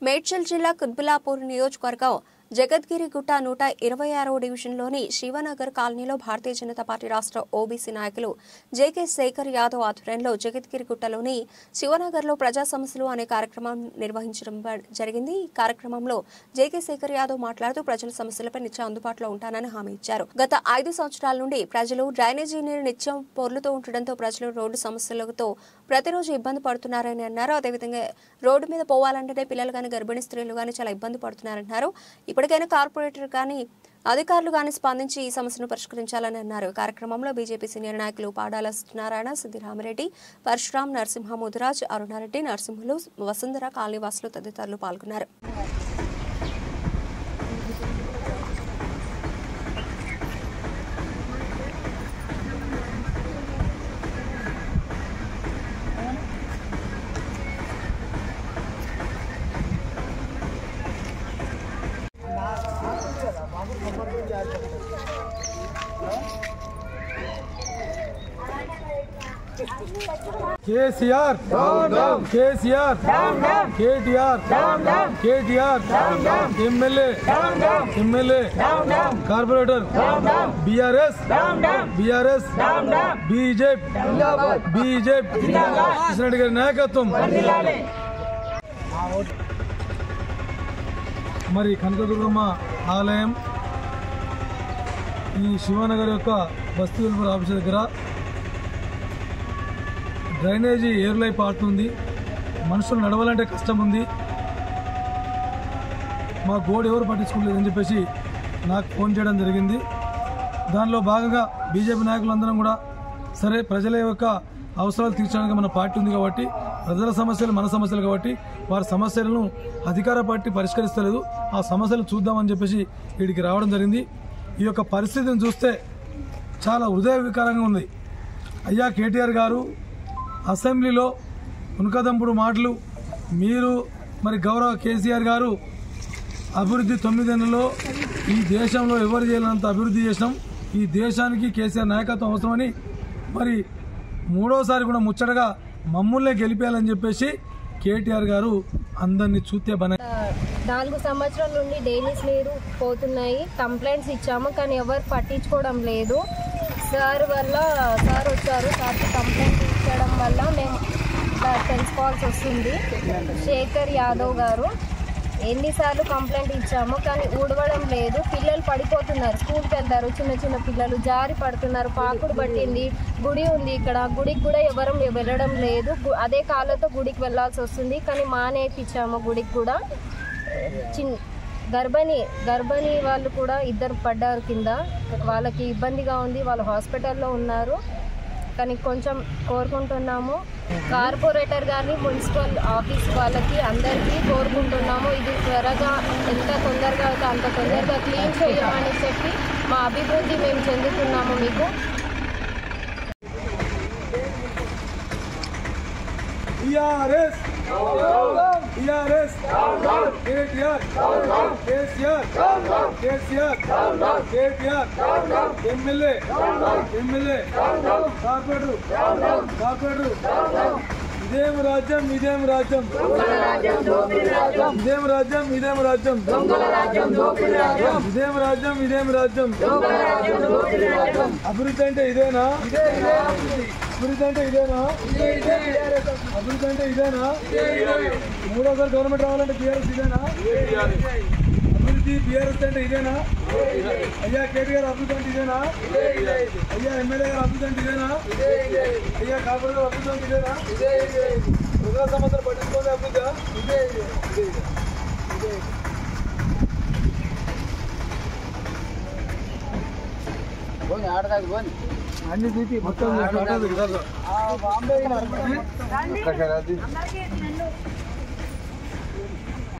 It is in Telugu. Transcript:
మేడ్చల్ జిల్లా కుత్బులాపూర్ నియోజకవర్గం జగద్గిరి గుట్ట నూట ఇరవై ఆరవ డివిజన్లోని శివనగర్ కాలనీలో భారతీయ జనతా పార్టీ రాష్ట్ర ఓబీసీ నాయకులు జేకే శేఖర్ యాదవ్ ఆధ్వర్యంలో జగద్గిరి గుట్టలోని శివనగర్లో ప్రజా సమస్యలు అనే కార్యక్రమం నిర్వహించడం బ- జరిగింది ఈ కార్యక్రమంలో జేకే శేఖర్ యాదవ్ మాట్లాడుతూ ప్రజల సమస్యలపై నిత్యం అందుబాటులో ఉంటానని హామీ ఇచ్చారు గత ఐదు సంవత్సరాల నుండి ప్రజలు డ్రైనేజీ నీరు నిత్యం పొర్లుతూ ఉండడంతో ప్రజలు రోడ్డు సమస్యలతో ప్రతిరోజు ఇబ్బంది పడుతున్నారని అన్నారు అదేవిధంగా రోడ్డు మీద పోవాలంటేనే పిల్లలు కానీ గర్భిణీ స్త్రీలు కానీ చాలా ఇబ్బంది పడుతున్నారన్నారు ఇప్పటికైనా కార్పొరేటర్ కానీ అధికారులు కానీ స్పందించి ఈ సమస్యను పరిష్కరించాలని అన్నారు ఈ కార్యక్రమంలో బీజేపీ సీనియర్ నాయకులు పాడాల సత్యనారాయణ సిద్దిరామరెడ్డి పరశురాం నరసింహ ముదిరాజ్ అరుణారెడ్డి నరసింహులు వసుంధర కాలనీవాసులు తదితరులు పాల్గొన్నారు KCR KCR KTR KTR MLA MLA corporator BRS BRS BJP BJP Kishan Reddy గారి నాయకత్వం మరి కనకదుర్గమ్మ ఆలయం ఈ శివనగర్ యొక్క బస్తీ వెలుపల ఆఫీస్ దగ్గర డ్రైనేజీ ఏర్లై పారుతుంది మనుషులు నడవాలంటే కష్టం ఉంది మా గోడు ఎవరు పట్టించుకోలేదని చెప్పేసి నాకు ఫోన్ చేయడం జరిగింది దానిలో భాగంగా బీజేపీ నాయకులందరం కూడా సరే ప్రజల యొక్క అవసరాలు తీర్చడానికి మన పార్టీ ఉంది కాబట్టి ప్రజల సమస్యలు మన సమస్యలు కాబట్టి వారి సమస్యలను అధికార పార్టీ పరిష్కరిస్తలేదు ఆ సమస్యలు చూద్దామని చెప్పేసి వీడికి రావడం జరిగింది ఈ యొక్క పరిస్థితిని చూస్తే చాలా హృదయ వికారంగా ఉంది అయ్యా కేటీఆర్ గారు అసెంబ్లీలో ఉనకదంపుడు మాటలు మీరు మరి గౌరవ కేసీఆర్ గారు అభివృద్ధి తొమ్మిదేళ్లలో ఈ దేశంలో ఎవరు చేయలేనంత అభివృద్ధి చేసినాం ఈ దేశానికి కేసీఆర్ నాయకత్వం అవసరమని మరి మూడోసారి కూడా ముచ్చటగా మమ్ముల్నే గెలిపేయాలని చెప్పేసి కేటీఆర్ గారు అందరినీ చూస్తే బన నాలుగు సంవత్సరాల నుండి డైలీస్ నీరు పోతున్నాయి కంప్లైంట్స్ ఇచ్చాము కానీ ఎవరు పట్టించుకోవడం లేదు సార్ వల్ల సార్ వచ్చారు సార్కి కంప్లైంట్ ఇచ్చడం వల్ల మేము ఇలా తెలుసుకోవాల్సి వస్తుంది శేఖర్ యాదవ్ గారు ఎన్నిసార్లు కంప్లైంట్ ఇచ్చాము కానీ ఊడవడం లేదు పిల్లలు పడిపోతున్నారు స్కూల్కి వెళ్తారు చిన్న చిన్న పిల్లలు జారి పడుతున్నారు పాకుడు పట్టింది గుడి ఉంది ఇక్కడ గుడికి కూడా ఎవరం వెళ్ళడం లేదు గు- అదే కాళ్ళతో గుడికి వెళ్ళాల్సి వస్తుంది కానీ మానేపిచ్చాము గుడికి కూడా చిన్ గర్భిణి గర్భిణి వాళ్ళు కూడా ఇద్దరు పడ్డారు కింద వాళ్ళకి ఇబ్బందిగా ఉంది వాళ్ళు హాస్పిటల్లో ఉన్నారు కానీ కొంచెం కోరుకుంటున్నాము కార్పొరేటర్ కానీ మున్సిపల్ ఆఫీస్ వాళ్ళకి అందరికీ కోరుకుంటున్నాము ఇది త్వరగా ఎంత తొందరగా అయితే అంత తొందరగా క్లీన్ చేయమని చెప్పి మా అభివృద్ధి మేము చెందుతున్నాము మీకు TRS TRS KTR KCR KCR KTR MLA MLA corporator corporator ఇదేం రాజ్యం ఇదేం రాజ్యం ఇదేం రాజ్యం ఇదేం రాజ్యం ఇదేం రాజ్యం ఇదేం రాజ్యం అభివృద్ధి అంటే ఇదేనా అభివృద్ధి అంటే ఇదేనా అభివృద్ధి అంటే ఇదేనా మూడోసారి గవర్నమెంట్ రావాలంటే బీఆర్ఎస్ ఇదేనా అభివృద్ధి బీఆర్ఎస్ అంటే ఇదేనా అయ్యా కేటీఆర్ అభివృద్ధి అంటే ఇదేనా అయ్యా ఎమ్మెల్యే గారు అభివృద్ధి అంటే ఇదేనా అయ్యా కార్పొరేటర్ అభివృద్ధి అంటే ఇదేనా ప్రజా సమస్యలు పట్టించుకోవాలి అభివృద్ధి ఇదే ఇదే ఇదే ఇదే అన్ని తీసి మొత్తం